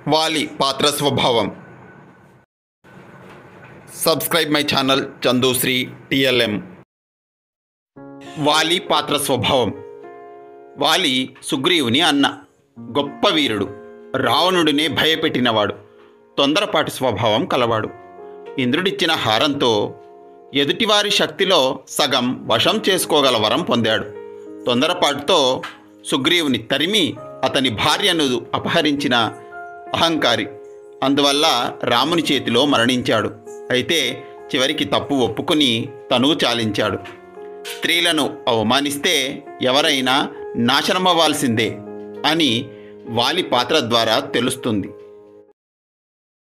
వాలి పాత్ర స్వభావం subscribe my channel Chandusri TLM వాలి పాత్ర స్వభావం వాలి సుగ్రీవుని అన్న గొప్ప వీరుడు రావణుడినే భయపెట్టినవాడు తొందరపాటి స్వభావం కలవాడు ఇంద్రుడిచ్చిన హారంతో ఎదుటివారి శక్తిలో సగం వశం చేసుకోగల వరం పొందాడు తొందరపాటుతో సుగ్రీవుని తరిమి అతని భార్యను అపహరించిన అహంకారి అందువల్ల రాముని చేతిలో మరణించాడు అయితే చివరికి తప్పు ఒప్పుకుని తనువు చాలించాడు స్త్రీలను అవమానిస్తే ఎవరైనా నాశనమవ్వాల్సిందే అని వాలి పాత్ర ద్వారా తెలుస్తుంది